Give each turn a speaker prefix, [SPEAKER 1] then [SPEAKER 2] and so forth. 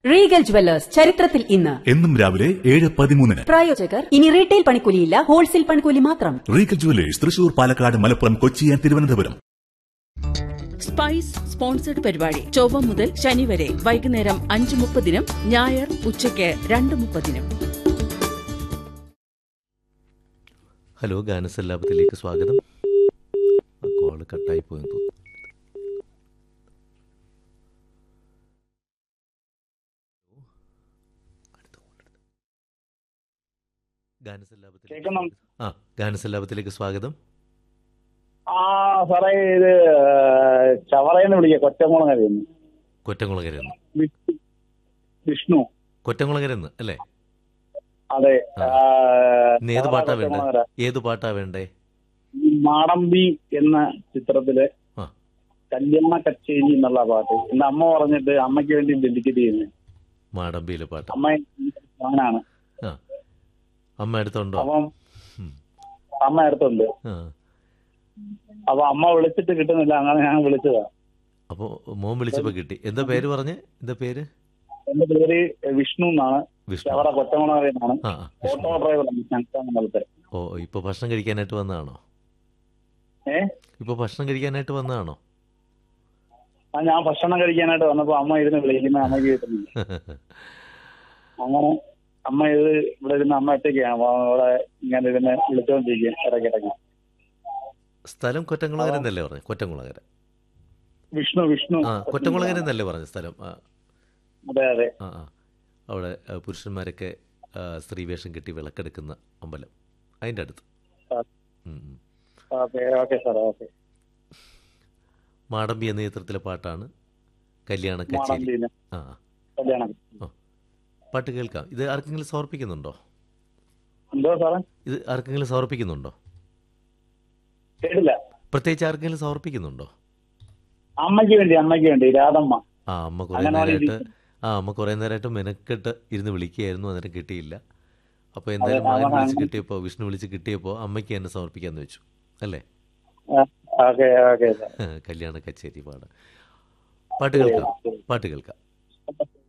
[SPEAKER 1] Regal jewellers ചരിത്രത്തിൽ ഇന്ന്
[SPEAKER 2] എന്നും രാവിലെ ഏഴ് പതിമൂന്നിന്
[SPEAKER 1] പ്രായോജകർ ഇനി റീറ്റെയിൽ പണിക്കൂലിയില്ല ഹോൾസെയിൽ പണിക്കൂലി മാത്രം
[SPEAKER 2] Regal jewellers Thrissur Palakkad Malappuram Kochi and Thiruvananthapuram
[SPEAKER 3] spice sponsored പരിപാടി ചൊവ്വ മുതൽ ശനി വരെ വൈകുന്നേരം അഞ്ച് മുപ്പതിനും ഞായർ ഉച്ചയ്ക്ക് രണ്ട് മുപ്പതിനും
[SPEAKER 4] ഹലോ ഗാനസല്ലാപത്തിലേക്ക് സ്വാഗതം കോള് കട്ടായി പോയെന്ന് തോന്നുന്നു അടുത്ത call എടുത്തു. ഗാനസല്ലാപത്തിലേക്ക്
[SPEAKER 5] കേൾക്കണം.
[SPEAKER 4] ആ ഗാനസല്ലാപത്തിലേക്ക് സ്വാഗതം
[SPEAKER 5] ആ സാറേ ഇത് ചവറയെന്ന് വിളിക്കുക കൊറ്റമുളങ്ങരയെന്ന്
[SPEAKER 4] കൊറ്റംകുളങ്ങരെന്ന്
[SPEAKER 5] വിഷ്ണു
[SPEAKER 4] കൊറ്റംകുളങ്ങരെന്ന് അല്ലേ
[SPEAKER 5] അതെ
[SPEAKER 4] ആ.
[SPEAKER 5] ആ,
[SPEAKER 4] ഇന്ന് ഏത്
[SPEAKER 5] ചവറ
[SPEAKER 4] പാട്ടാ വേണ്ടേ
[SPEAKER 5] കൊറ്റമുളങ്ങര.
[SPEAKER 4] ഏത് പാട്ടാ വേണ്ടേ
[SPEAKER 5] ഈ മാടമ്പി എന്ന ചിത്രത്തിലെ
[SPEAKER 4] ആ
[SPEAKER 5] കല്യാണ കച്ചേരി എന്നുള്ള പാട്ട് എന്റെ അമ്മ പറഞ്ഞിട്ട് അമ്മയ്ക്ക് വേണ്ടി ഡെഡിക്കേറ്റ് ചെയ്യുന്നത്
[SPEAKER 4] മാടമ്പിയിലെ പാട്ട്
[SPEAKER 5] അമ്മ ഞാനാണ്
[SPEAKER 4] ആ അമ്മ അടുത്തുണ്ടോ
[SPEAKER 5] അപ്പം
[SPEAKER 4] ഉം.
[SPEAKER 5] അമ്മ അടുത്തുണ്ട്
[SPEAKER 4] ആ
[SPEAKER 5] അപ്പൊ അമ്മ വിളിച്ചിട്ട് കിട്ടുന്നില്ല അങ്ങനെ ഞാൻ വിളിച്ചതാ
[SPEAKER 4] അപ്പോൾ മോൻ വിളിച്ചപ്പോൾ കിട്ടി എന്താ പേര് പറഞ്ഞേ എന്താ പേര്
[SPEAKER 5] എന്റെ പേര് വിഷ്ണു എന്നാണ്
[SPEAKER 4] വിഷ്ണു
[SPEAKER 5] ചവറ കൊറ്റമുളങ്ങര എന്നാണ്
[SPEAKER 4] ആ ആ, വിഷ്ണു
[SPEAKER 5] ഓട്ടോ ഡ്രൈവറാണ് ഞങ്ങൾക്ക്
[SPEAKER 4] ഓ ഇപ്പൊ ഭക്ഷണം കഴിക്കാനായിട്ട് വന്നതാണോ
[SPEAKER 5] ഏ
[SPEAKER 4] ഇപ്പൊ ഭക്ഷണം കഴിക്കാനായിട്ട് വന്നതാണോ
[SPEAKER 5] ആ ഞാൻ ഭക്ഷണം കഴിക്കാനായിട്ട് വന്നപ്പോ അമ്മ ഇരുന്ന് വിളിക്കുന്ന അമ്മയ്ക്ക് കിട്ടുന്നില്ല അങ്ങനെ അമ്മ ഇത് ഇവിടെ ഇരുന്ന് അമ്മ ഒറ്റയ്ക്കാണ് അപ്പൊ അവിടെ ഇങ്ങനെ ഇരുന്ന് വിളിച്ചോണ്ടിരിക്കുക ഇടയ്ക്കിടയ്ക്ക്
[SPEAKER 4] സ്ഥലം കൊറ്റംകുളങ്ങര എന്നല്ലേ പറഞ്ഞു കൊറ്റംകുളങ്ങര
[SPEAKER 5] വിഷ്ണു വിഷ്ണു
[SPEAKER 4] ആ കൊറ്റംകുളങ്ങര എന്നല്ലേ പറഞ്ഞു സ്ഥലം ആ
[SPEAKER 5] അതെ അതെ
[SPEAKER 4] ആ ആ അവിടെ ആ, പുരുഷന്മാരൊക്കെ ആ, സ്ത്രീവേഷം കെട്ടി വിളക്കെടുക്കുന്ന അമ്പലം അതിൻ്റെ അടുത്ത്
[SPEAKER 5] ആ.
[SPEAKER 4] ഉം, ഉം.
[SPEAKER 5] Okay okay sir okay
[SPEAKER 4] Madampi എന്ന ചിത്രത്തിലെ പാട്ടാണ് കല്യാണ കച്ചേരി
[SPEAKER 5] മാടമ്പിയില്
[SPEAKER 4] ആ
[SPEAKER 5] കല്യാണം
[SPEAKER 4] പാട്ട് കേൾക്കാം ഇത് ആർക്കെങ്കിലും സമർപ്പിക്കുന്നുണ്ടോ
[SPEAKER 5] എന്തോ സാറേ
[SPEAKER 4] ഇത് ആർക്കെങ്കിലും സമർപ്പിക്കുന്നുണ്ടോ
[SPEAKER 5] കേട്ടില്ല
[SPEAKER 4] പ്രത്യേകിച്ച് ആർക്കെങ്കിലും സമർപ്പിക്കുന്നുണ്ടോ
[SPEAKER 5] അമ്മയ്ക്ക് വേണ്ടി അമ്മയ്ക്ക് വേണ്ടി രാധമ്മ
[SPEAKER 4] ആ അമ്മ കുറേ
[SPEAKER 5] അംഗനവാടി
[SPEAKER 4] നേരമായിട്ട് ആ അമ്മ കുറേ നേരമായിട്ട് മെനക്കെട്ട് ഇരുന്ന് വിളിക്കുകയായിരുന്നു അന്നേരം കിട്ടിയില്ല അപ്പോൾ എന്തായാലും
[SPEAKER 5] അതെ,
[SPEAKER 4] മകൻ
[SPEAKER 5] അതാണ്.
[SPEAKER 4] വിളിച്ച് കിട്ടിയപ്പോൾ വിഷ്ണു വിളിച്ച് കിട്ടിയപ്പോൾ അമ്മയ്ക്ക് തന്നെ സമർപ്പിക്കാമെന്ന് വെച്ചു അല്ലേ
[SPEAKER 5] ഓക്കെ ഓക്കെ സാർ
[SPEAKER 4] കല്യാണ കച്ചേരി പാട് പാട്ട് കേൾക്കാം പാട്ട് കേൾക്കാം